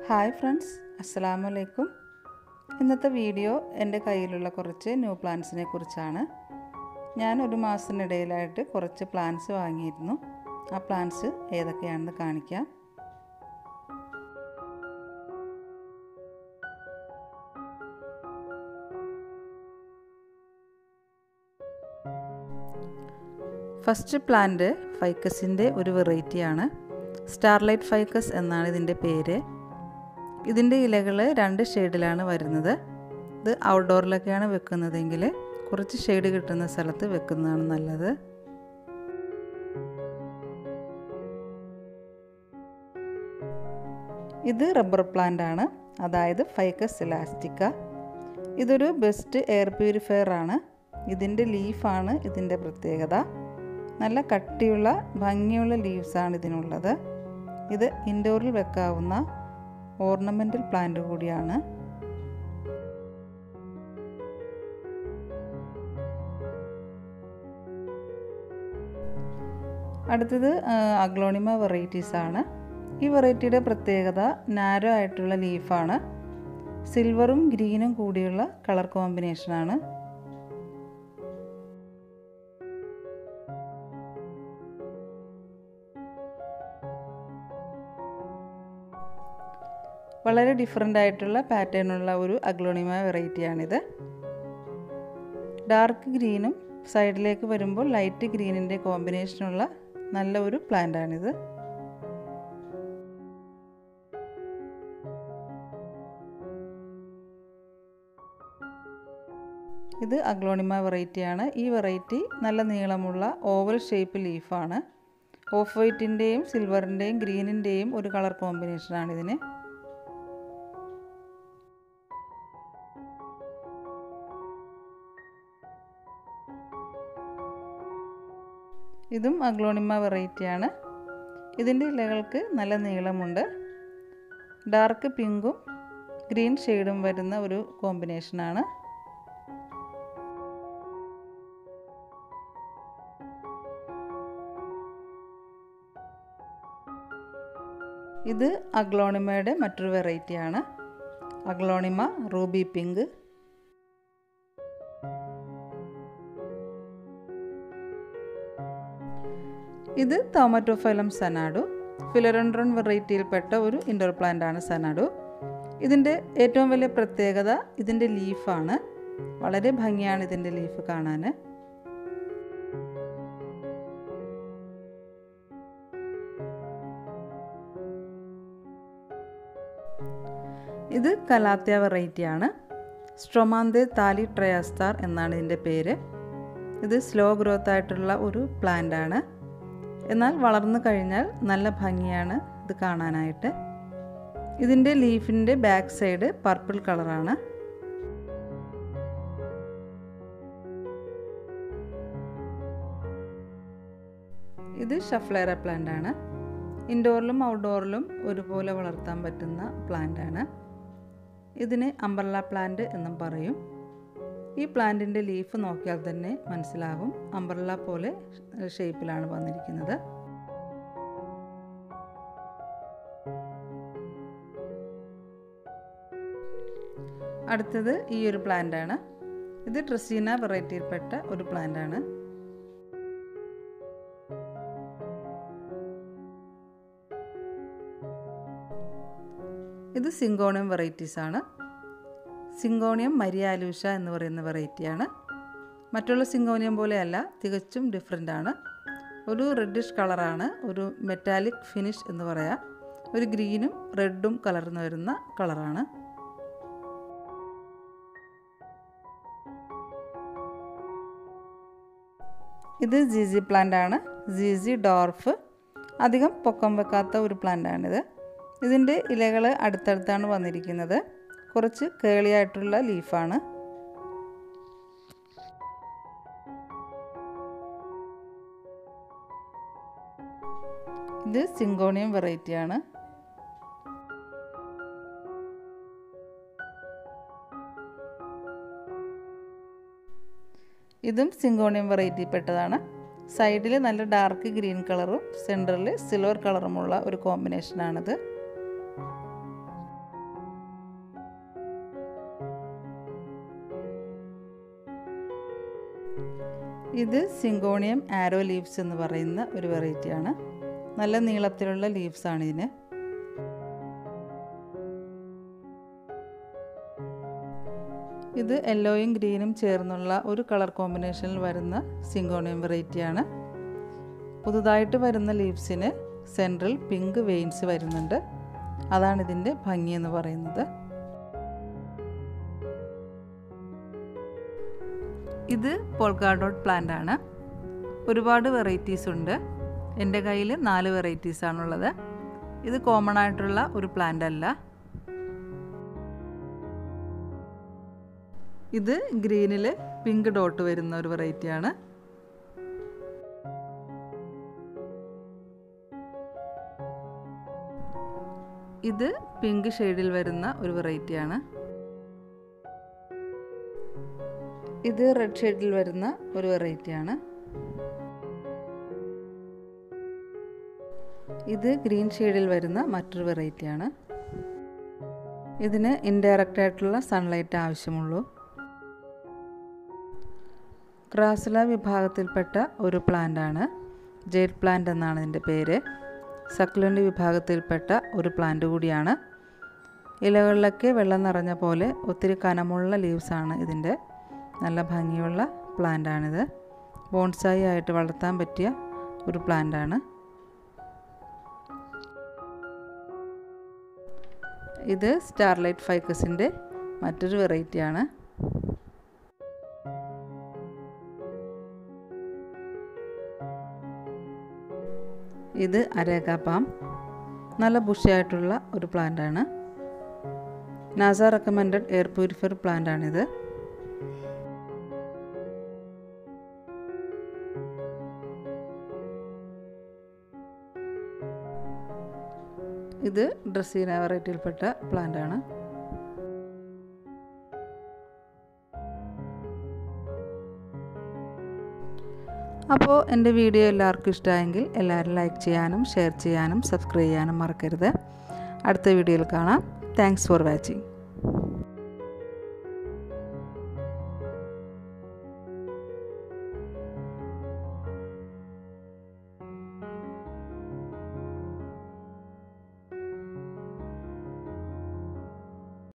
hi friends അസ്സലാമു അലൈക്കും ഇന്നത്തെ വീഡിയോ എൻ്റെ കയ്യിലുള്ള കുറച്ച് ന്യൂ പ്ലാന്റ്സിനെ കുറിച്ചാണ് ഞാൻ ഒരു മാസത്തിനിടയിലായിട്ട് കുറച്ച് പ്ലാന്റ്സ് വാങ്ങിയിരുന്നു ആ പ്ലാന്റ്സ് ഏതൊക്കെയാണെന്ന് കാണിക്കാം ഫസ്റ്റ് പ്ലാന്റ് ഫൈക്കസിൻ്റെ ഒരു വെറൈറ്റിയാണ് സ്റ്റാർലൈറ്റ് ഫൈക്കസ് എന്നാണ് ഇതിൻ്റെ പേര് ഇതിൻ്റെ ഇലകൾ രണ്ട് ഷെയ്ഡിലാണ് വരുന്നത് ഇത് ഔട്ട്ഡോറിലൊക്കെയാണ് വെക്കുന്നതെങ്കിൽ കുറച്ച് ഷെയ്ഡ് കിട്ടുന്ന സ്ഥലത്ത് വെക്കുന്നതാണ് നല്ലത് ഇത് റബ്ബർ പ്ലാന്റ് ആണ് അതായത് ഫൈക്കസ് ഇലാസ്റ്റിക്ക ഇതൊരു ബെസ്റ്റ് എയർ പ്യൂരിഫയർ ആണ് ഇതിൻ്റെ ലീഫാണ് ഇതിൻ്റെ പ്രത്യേകത നല്ല കട്ടിയുള്ള ഭംഗിയുള്ള ലീവ്സാണ് ഇതിനുള്ളത് ഇത് ഇൻഡോറിൽ വെക്കാവുന്ന ഓർണമെൻ്റൽ പ്ലാന്റ് കൂടിയാണ് അടുത്തത് അഗ്ലോണിമ വെറൈറ്റീസ് ആണ് ഈ വെറൈറ്റിയുടെ പ്രത്യേകത നാരോ ആയിട്ടുള്ള ലീഫാണ് സിൽവറും ഗ്രീനും കൂടിയുള്ള കളർ കോമ്പിനേഷനാണ് വളരെ ഡിഫറെൻ്റ് ആയിട്ടുള്ള പാറ്റേണുള്ള ഒരു അഗ്ലോണിമ വെറൈറ്റിയാണിത് ഡാർക്ക് ഗ്രീനും സൈഡിലേക്ക് വരുമ്പോൾ ലൈറ്റ് ഗ്രീനിൻ്റെ കോമ്പിനേഷനുള്ള നല്ല ഒരു പ്ലാന്റാണിത് ഇത് അഗ്ലോണിമ വെറൈറ്റിയാണ് ഈ വെറൈറ്റി നല്ല നീളമുള്ള ഓവൽ ഷേപ്പ് ലീഫാണ് ഓഫ് വൈറ്റിൻ്റെയും സിൽവറിൻ്റെയും ഗ്രീനിൻ്റെയും ഒരു കളർ കോമ്പിനേഷനാണ് ഇതിന് ഇതും അഗ്ലോണിമ വെറൈറ്റിയാണ് ഇതിൻ്റെ ഇലകൾക്ക് നല്ല നീളമുണ്ട് ഡാർക്ക് പിങ്കും ഗ്രീൻ ഷെയ്ഡും വരുന്ന ഒരു കോമ്പിനേഷനാണ് ഇത് അഗ്ലോണിമയുടെ മറ്റൊരു വെറൈറ്റിയാണ് അഗ്ലോണിമ റൂബി പിങ്ക് ഇത് തോമറ്റോഫൈലം സനാഡു ഫിലറൻഡ്രോൺ വെറൈറ്റിയിൽപ്പെട്ട ഒരു ഇൻഡോർ പ്ലാന്റ് ആണ് സനാഡു ഇതിൻ്റെ ഏറ്റവും വലിയ പ്രത്യേകത ഇതിൻ്റെ ലീഫാണ് വളരെ ഭംഗിയാണ് ഇതിൻ്റെ ലീഫ് കാണാൻ ഇത് കലാത്യ വെറൈറ്റിയാണ് സ്ട്രൊമാന്തേ താലി ട്രയാസ്താർ എന്നാണ് ഇതിൻ്റെ പേര് ഇത് സ്ലോ ഗ്രോത്ത് ആയിട്ടുള്ള ഒരു പ്ലാന്റ് ആണ് എന്നാൽ വളർന്നു കഴിഞ്ഞാൽ നല്ല ഭംഗിയാണ് ഇത് കാണാനായിട്ട് ഇതിൻ്റെ ലീഫിൻ്റെ ബാക്ക് സൈഡ് പർപ്പിൾ കളറാണ് ഇത് ഷഫ്ലേറ പ്ലാന്റ് ആണ് ഇൻഡോറിലും ഔട്ട്ഡോറിലും ഒരുപോലെ വളർത്താൻ പറ്റുന്ന പ്ലാന്റ് ആണ് ഇതിന് അംബർല പ്ലാന്റ് എന്നും പറയും ഈ പ്ലാന്റിൻ്റെ ലീഫ് നോക്കിയാൽ തന്നെ മനസ്സിലാകും അംബ്രല്ല പോലെ ഷേപ്പിലാണ് വന്നിരിക്കുന്നത് അടുത്തത് ഈ ഒരു പ്ലാന്റ് ആണ് ഇത് ട്രസീന വെറൈറ്റിയിൽപ്പെട്ട ഒരു പ്ലാന്റ് ആണ് ഇത് സിങ്കോണിയം വെറൈറ്റീസ് ആണ് സിങ്കോണിയം മരിയാലൂഷ എന്ന് പറയുന്ന വെറൈറ്റിയാണ് മറ്റുള്ള സിങ്കോണിയം പോലെയല്ല തികച്ചും ഡിഫറെൻ്റ് ആണ് ഒരു റെഡിഷ് കളറാണ് ഒരു മെറ്റാലിക് ഫിനിഷ് എന്ന് പറയാം ഒരു ഗ്രീനും റെഡും കലർന്നു വരുന്ന കളറാണ് ഇത് ജീസി പ്ലാന്റ് ആണ് ജീസി ഡോർഫ് അധികം പൊക്കം വെക്കാത്ത ഒരു പ്ലാന്റാണിത് ഇതിൻ്റെ ഇലകൾ അടുത്തടുത്താണ് വന്നിരിക്കുന്നത് കുറച്ച് കേളിയായിട്ടുള്ള ലീഫാണ് ഇത് സിങ്കോണിയം വെറൈറ്റിയാണ് ഇതും സിങ്കോണിയം വെറൈറ്റിപ്പെട്ടതാണ് സൈഡിൽ നല്ല ഡാർക്ക് ഗ്രീൻ കളറും സെൻറ്ററിൽ സിൽവർ കളറുമുള്ള ഒരു കോമ്പിനേഷനാണിത് ഇത് സിങ്കോണിയം ആരോ ലീവ്സ് എന്ന് പറയുന്ന ഒരു വെറൈറ്റിയാണ് നല്ല നീളത്തിലുള്ള ലീവ്സ് ആണ് ഇതിന് ഇത് യെല്ലോയും ഗ്രീനും ചേർന്നുള്ള ഒരു കളർ കോമ്പിനേഷനിൽ വരുന്ന സിങ്കോണിയം വെറൈറ്റിയാണ് പുതുതായിട്ട് വരുന്ന ലീവ്സിന് സെൻട്രൽ പിങ്ക് വെയിൻസ് വരുന്നുണ്ട് അതാണ് ഇതിൻ്റെ ഭംഗി എന്ന് പറയുന്നത് ഇത് പോൾക്കാഡോട്ട് പ്ലാന്റ് ആണ് ഒരുപാട് വെറൈറ്റീസ് ഉണ്ട് എൻ്റെ കയ്യിൽ നാല് വെറൈറ്റീസ് ആണുള്ളത് ഇത് കോമൺ ആയിട്ടുള്ള ഒരു പ്ലാന്റ് അല്ല ഇത് ഗ്രീനിൽ പിങ്ക് ഡോട്ട് വരുന്ന ഒരു വെറൈറ്റിയാണ് ഇത് പിങ്ക് ഷെയ്ഡിൽ വരുന്ന ഒരു വെറൈറ്റിയാണ് ഇത് റെഡ് ഷെയ്ഡിൽ വരുന്ന ഒരു വെറൈറ്റിയാണ് ഇത് ഗ്രീൻ ഷെയ്ഡിൽ വരുന്ന മറ്റൊരു വെറൈറ്റിയാണ് ഇതിന് ഇൻഡയറക്റ്റ് ആയിട്ടുള്ള സൺലൈറ്റ് ആവശ്യമുള്ളൂ ക്രാസുല വിഭാഗത്തിൽപ്പെട്ട ഒരു പ്ലാന്റാണ് ജെയ്ഡ് പ്ലാന്റ് എന്നാണ് ഇതിൻ്റെ പേര് സക്ലൻ്റ് വിഭാഗത്തിൽപ്പെട്ട ഒരു പ്ലാന്റ് കൂടിയാണ് ഇലകളിലൊക്കെ വെള്ളം നിറഞ്ഞ പോലെ ഒത്തിരി കനമുള്ള ലീവ്സാണ് ഇതിൻ്റെ നല്ല ഭംഗിയുള്ള പ്ലാന്റാണിത് ബോൺസായി ആയിട്ട് വളർത്താൻ പറ്റിയ ഒരു പ്ലാന്റാണ് ഇത് സ്റ്റാർലൈറ്റ് ഫൈക്കസിൻ്റെ മറ്റൊരു വെറൈറ്റിയാണ് ഇത് അരേക പാം നല്ല ബുഷിയായിട്ടുള്ള ഒരു പ്ലാന്റാണ് നാസ റെക്കമെൻഡഡ് എയർ പ്യൂരിഫയർ പ്ലാന്റാണിത് ഇത് ഡ്രസ്സീന വെറൈറ്റിയിൽപ്പെട്ട പ്ലാന്റാണ് അപ്പോൾ എൻ്റെ വീഡിയോ എല്ലാവർക്കും ഇഷ്ടമായെങ്കിൽ എല്ലാവരും ലൈക്ക് ചെയ്യാനും ഷെയർ ചെയ്യാനും സബ്സ്ക്രൈബ് ചെയ്യാനും മറക്കരുത് അടുത്ത വീഡിയോയിൽ കാണാം താങ്ക്സ് ഫോർ വാച്ചിങ്